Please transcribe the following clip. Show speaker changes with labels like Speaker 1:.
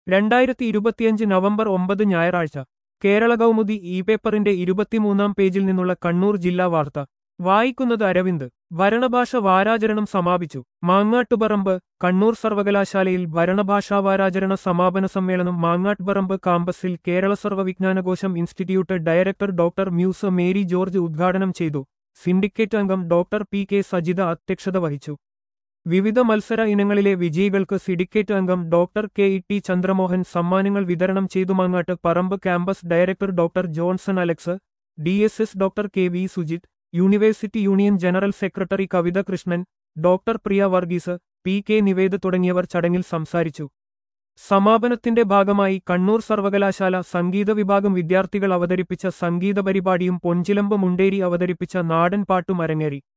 Speaker 1: രണ്ടായിരത്തി ഇരുപത്തിയഞ്ച് നവംബർ ഒമ്പത് ഞായറാഴ്ച കേരള കൗമുദി ഇ പേപ്പറിന്റെ ഇരുപത്തിമൂന്നാം പേജിൽ നിന്നുള്ള കണ്ണൂർ ജില്ലാ വാർത്ത വായിക്കുന്നത് അരവിന്ദ് ഭരണഭാഷ വാരാചരണം സമാപിച്ചു മാങ്ങാട്ടുപറമ്പ് കണ്ണൂർ സർവകലാശാലയിൽ ഭരണഭാഷാ വാരാചരണ സമാപന സമ്മേളനം മാങ്ങാട്ടുപറമ്പ് കാമ്പസിൽ കേരള സർവ്വവിജ്ഞാനകോശം institute director doctor Muse Mary George ഉദ്ഘാടനം ചെയ്തു സിൻഡിക്കേറ്റ് അംഗം ഡോക്ടർ പി കെ സജിത അധ്യക്ഷത വഹിച്ചു വിവിധ മത്സര ഇനങ്ങളിലെ വിജയികൾക്ക് സിഡിക്കേറ്റ് അംഗം doctor K E T Chandramohan സമ്മാനങ്ങൾ വിതരണം ചെയ്തു Mangattuparamba campus director doctor Johnson Alex D S S doctor K V Sujith university union general secretary Kavitha Krishnan doctor Priya Varghese P K Nived തുടങ്ങിയവർ ചടങ്ങിൽ സംസാരിച്ചു സമാപനത്തിന്റെ ഭാഗമായി കണ്ണൂർ സർവകലാശാല സംഗീത വിഭാഗം വിദ്യാർത്ഥികൾ അവതരിപ്പിച്ച സംഗീത പരിപാടിയും പൊഞ്ചിലമ്പ് മുണ്ടേരി അവതരിപ്പിച്ച നാടൻ പാട്ടും അരങ്ങേറി